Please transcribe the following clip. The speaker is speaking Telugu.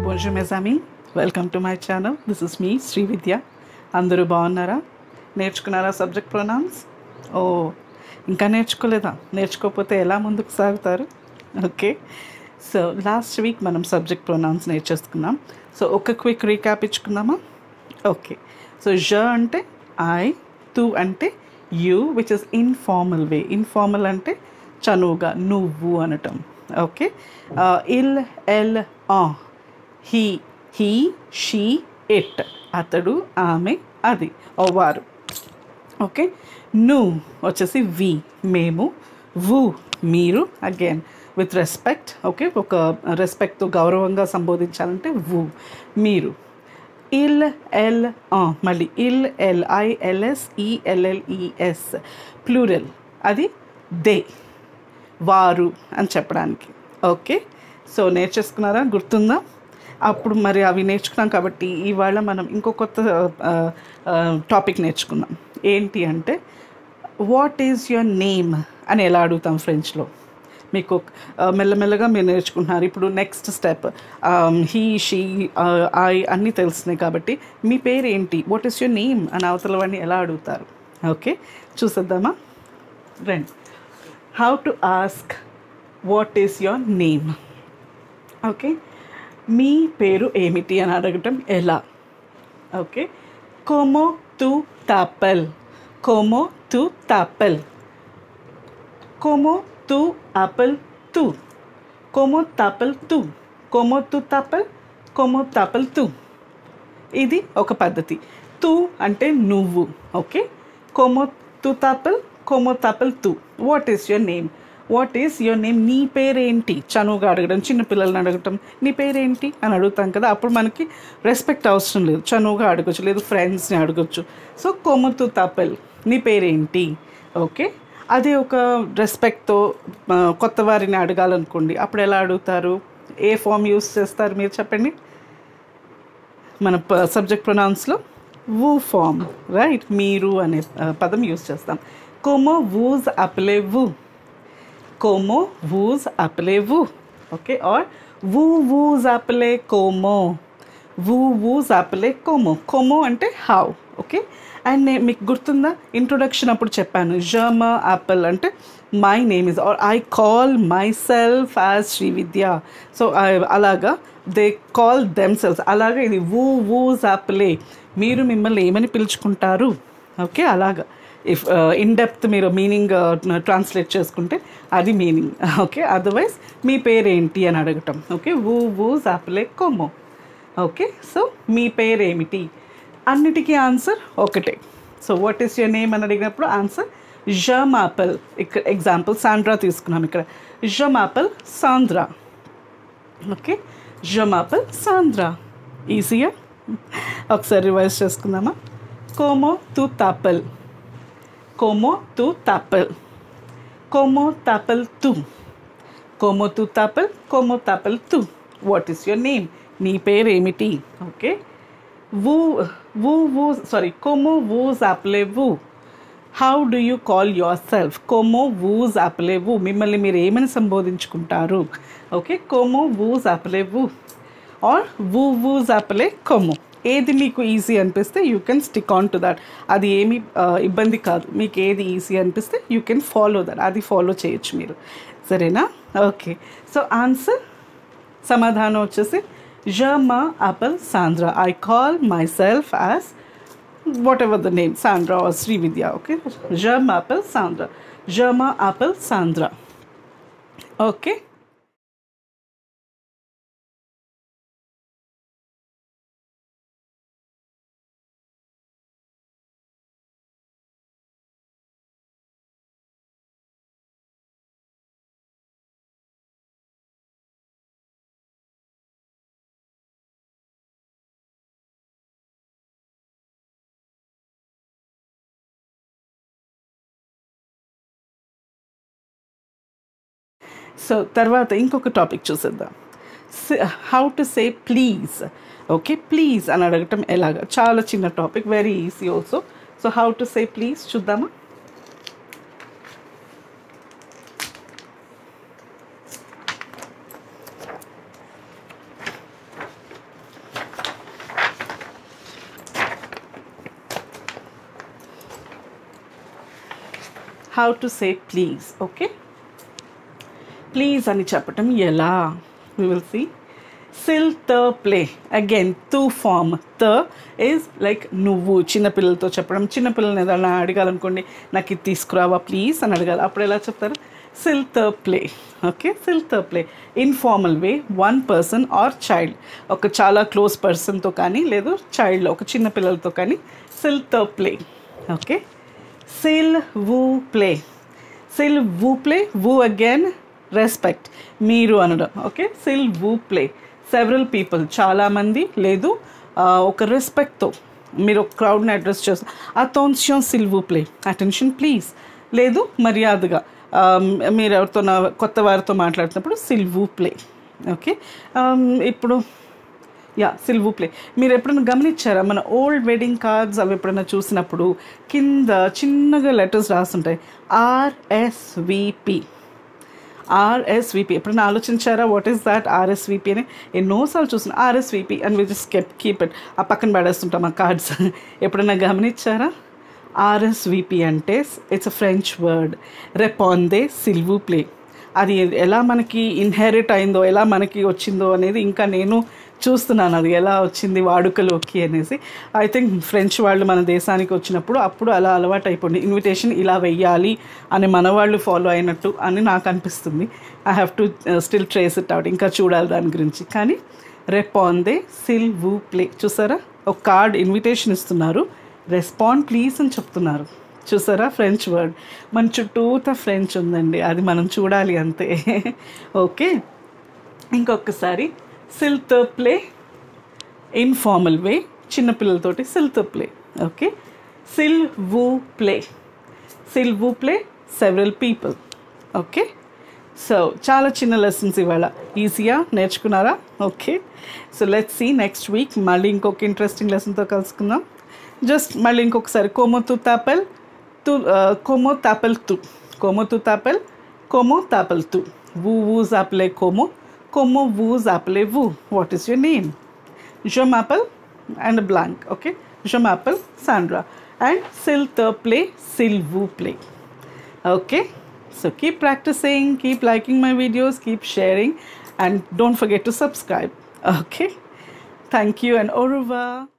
బోన్జు మెజామి welcome to my channel this is me Sri Vidya అందరూ బాగున్నారా నేర్చుకున్నారా సబ్జెక్ట్ ప్రొనౌన్స్ ఓ ఇంకా నేర్చుకోలేదా నేర్చుకోకపోతే ఎలా ముందుకు సాగుతారు ఓకే సో లాస్ట్ వీక్ మనం సబ్జెక్ట్ ప్రొనౌన్స్ నేర్చేసుకున్నాం సో ఒక క్విక్ రీక్యాప్ ఇచ్చుకుందామా ఓకే సో జ అంటే ఐ తు అంటే you which is informal way informal అంటే చనువుగా నువ్వు అనటం ఓకే ఇల్ ఎల్ ఆ హీ హీ షీ ఇట్ అతడు ఆమె అది ఓ వారు ఓకే ను వచ్చేసి వి మేము వు మీరు అగైన్ విత్ రెస్పెక్ట్ ఓకే ఒక రెస్పెక్ట్తో గౌరవంగా సంబోధించాలంటే వు మీరు ఇల్ ఎల్ ఆ, మళ్ళీ ఇల్ ఎల్ ఐఎల్ఎస్ ఈఎల్ఎల్ఈఎస్ ప్లూరల్ అది దే వారు అని చెప్పడానికి ఓకే సో నేర్చేసుకున్నారా గుర్తుందా అప్పుడు మరి అవి నేర్చుకున్నాం కాబట్టి ఇవాళ మనం ఇంకో కొత్త టాపిక్ నేర్చుకుందాం ఏంటి అంటే వాట్ ఈజ్ యువర్ నేమ్ అని ఎలా అడుగుతాం ఫ్రెంచ్లో మీకు ఆ, మెల్లమెల్లగా మీరు నేర్చుకుంటున్నారు ఇప్పుడు next step he she I అన్నీ తెలుస్తున్నాయి కాబట్టి మీ పేరు ఏంటి వాట్ ఈస్ యువర్ నేమ్ అని అవతల వాడిని ఎలా అడుగుతారు ఓకే చూసేద్దామా రండి how to ask what is your name okay మీ పేరు ఏమిటి అని అడగటం ఎలా ఓకే కోమో తు తాపల్ కోమో తు తాపల్ కోమో తు ఆపల్ తు కోమో తాపల్ తు కోమో తు తాపల్ కోమో తాపల్ తు ఇది ఒక పద్ధతి తు అంటే నువ్వు ఓకే కోమో తు తాపల్ కోమో తాపల్ తు what is your name what is your name నీ పేరేంటి చనువుగా అడగడం చిన్న పిల్లల్ని అడగటం నీ పేరేంటి అని అడుగుతాం కదా అప్పుడు మనకి రెస్పెక్ట్ అవసరం లేదు చనువుగా అడగచ్చు లేదు ఫ్రెండ్స్ని అడగచ్చు సో కోమో తు తాపల్ నీ పేరేంటి ఓకే అదే ఒక రెస్పెక్ట్తో కొత్త వారిని అడగాలనుకోండి అప్పుడు ఎలా అడుగుతారు ఏ ఫామ్ యూస్ చేస్తారు మీరు చెప్పండి మన సబ్జెక్ట్ ప్రొనౌన్స్లో వూ ఫామ్ రైట్ మీరు అనే ఆ, పదం యూస్ చేస్తాం కోమో వూజ్ అప్లే వూ కోమో వూజ్ అప్లే వూ ఓకే ఆర్ వూ వూజ్ అప్లే కోమో వూ వూజ్ అప్లే కోమో కోమో అంటే హౌ ఓకే అండ్ నే మీకు గుర్తుందా ఇంట్రొడక్షన్ అప్పుడు చెప్పాను జర్మా యాపిల్ అంటే my name is or I call myself as Sri Vidya so అలాగా దే కాల్ దెమ్ సెల్స్ అలాగే ఇది వూ వూజ్ యాపిలే మీరు మిమ్మల్ని ఏమని పిలుచుకుంటారు ఓకే అలాగా ఇఫ్ ఇన్ డెప్త్ మీరు మీనింగ్ ట్రాన్స్లేట్ చేసుకుంటే అది మీనింగ్ ఓకే అదర్వైజ్ మీ పేరేంటి అని అడగటం ఓకే వూ వూజ్ యాపిలే కొమ్మో ఓకే సో మీ పేరేమిటి అన్నిటికీ ఆన్సర్ ఒకటే so what is your name అని అడిగినప్పుడు ఆన్సర్ జమ్ ఆపిల్ ఇక్కడ ఎగ్జాంపుల్ సాండ్రా తీసుకున్నాం ఇక్కడ జమ్ ఆపిల్ సాంద్రా ఓకే జమ్ ఆపిల్ సాంద్రా ఈజీగా ఒకసారి రివైజ్ చేసుకుందామా కోమో తు తాపల్ కోమో తు తాపల్ కోమో తాపల్ తు కోమో తు తాపల్ కోమో తాపల్ తు వాట్ ఈస్ యువర్ నేమ్ నీ పేరు ఏమిటి ఓకే వూ వూ వూ సారీ కోమో వూజ్ ఆప్లే వూ how do you call yourself కోమో వూజ్ ఆప్లే వూ మిమ్మల్ని మీరు ఏమని సంబోధించుకుంటారు ఓకే కోమో వూజ్ ఆప్లే వూ ఆర్ వూ వూజ్ ఆప్లే కోమో ఏది మీకు ఈజీ అనిపిస్తే you can stick on to that అది ఏమి ఆ, ఇబ్బంది కాదు మీకు ఏది ఈజీ అనిపిస్తే యూ కెన్ ఫాలో దట్ అది ఫాలో చేయొచ్చు మీరు సరేనా ఓకే సో ఆన్సర్ సమాధానం వచ్చేసి జమా ఆపల్ Sandra I call myself as whatever the name Sandra or Sri Vidya okay జమ్ ఆపల్ సాంద్రా జమా ఆపల్ సాంద్రా ఓకే సో తర్వాత ఇంకొక టాపిక్ చూసేద్దాం how to say please okay please అని అడగటం ఎలాగా చాలా చిన్న topic very easy also so how to say please చూద్దామా how to say please okay please అని చెప్పటం ఎలా వి విల్ సీ సిల్ త ప్లే అగైన్ టూ ఫార్మ్ త ఈజ్ లైక్ నువ్వు చిన్నపిల్లలతో చెప్పడం చిన్నపిల్లల్ని ఏదైనా అడగాలనుకోండి నాకు ఇది తీసుకురావా ప్లీజ్ అని అడగాలి అప్పుడు ఎలా చెప్తారు సిల్ త ప్లే ఓకే సిల్ త ప్లే informal way one person or child ఒక చాలా క్లోజ్ పర్సన్తో కానీ లేదు చైల్డ్లో ఒక చిన్న పిల్లలతో కానీ సిల్ త ప్లే ఓకే సిల్ వూ ప్లే సిల్ వూ ప్లే వూ అగైన్ రెస్పెక్ట్ మీరు అనడం ఓకే సిల్ వూ ప్లే సెవరల్ పీపుల్ చాలామంది లేదు ఆ, ఒక రెస్పెక్ట్తో మీరు ఒక క్రౌడ్ని అడ్రస్ చేస్తారు అటెన్షన్ సిల్ వూ ప్లే అటెన్షన్ ప్లీజ్ లేదు మర్యాదగా ఆ, మీరు ఎవరితో కొత్త వారితో మాట్లాడుతున్నప్పుడు సిల్వూ ప్లే ఓకే ఇప్పుడు యా సిల్వూ ప్లే మీరు ఎప్పుడైనా గమనించారా మన ఓల్డ్ వెడ్డింగ్ కార్డ్స్ అవి ఎప్పుడైనా చూసినప్పుడు కింద చిన్నగా లెటర్స్ రాస్తుంటాయి ఆర్ఎస్విపి ఆర్ఎస్విపి ఎప్పుడైనా ఆలోచించారా వాట్ ఈస్ దాట్ ఆర్ఎస్విపి అని ఎన్నోసార్లు చూసిన ఆర్ఎస్విపి అని we just keep keep it ఆ పక్కన పడేస్తుంటాం ఆ కార్డ్స్ ఎప్పుడైనా గమనించారా ఆర్ఎస్విపి అంటే ఇట్స్ అ ఫ్రెంచ్ వర్డ్ రెపాందే సిల్వు ప్లే అది ఎలా మనకి ఇన్హెరిట్ అయిందో ఎలా మనకి వచ్చిందో అనేది ఇంకా నేను చూస్తున్నాను అది ఎలా వచ్చింది వాడుకలోకి అనేసి ఐ థింక్ ఫ్రెంచ్ వాళ్ళు మన దేశానికి వచ్చినప్పుడు అప్పుడు అలా అలవాటు అయిపోయింది ఇన్విటేషన్ ఇలా వెయ్యాలి అని మన వాళ్ళు ఫాలో అయినట్టు అని నాకు అనిపిస్తుంది I have to still trace it out ఇంకా చూడాలి దాని గురించి కానీ రెపాందే సిల్ వూ ప్లే చూసారా ఒక కార్డ్ ఇన్విటేషన్ ఇస్తున్నారు రెస్పాండ్ ప్లీజ్ అని చెప్తున్నారు చూసారా ఫ్రెంచ్ వర్డ్ మన చుట్టూత ఫ్రెంచ్ ఉందండి అది మనం చూడాలి అంతే ఓకే ఇంకొకసారి సిల్త్ ప్లే ఇన్ఫార్మల్ వే చిన్నపిల్లలతోటి సిల్త్ ప్లే ఓకే సిల్ వూ ప్లే సిల్ వూ ప్లే సెవరల్ పీపుల్ ఓకే సో చాలా చిన్న లెసన్స్ ఇవాళ ఈజీగా నేర్చుకున్నారా okay so let's see next week మళ్ళీ ఇంకొక ఇంట్రెస్టింగ్ లెసన్తో కలుసుకుందాం జస్ట్ మళ్ళీ ఇంకొకసారి కోమో తు తాపెల్ తు కోమో తాపెల్ తు కోమో తు తాపెల్ కోమో తాపెల్ తు వూ వూజ్ ఆపలే కోమో కోమో వూజ్ ఆపలే వూ what is your name Je m'appelle and blank, okay? Je m'appelle Sandra. And s'il te plaît, s'il vous plaît. Okay? So keep practicing, keep liking my videos, keep sharing, and don't forget to subscribe. Okay? Thank you and au revoir.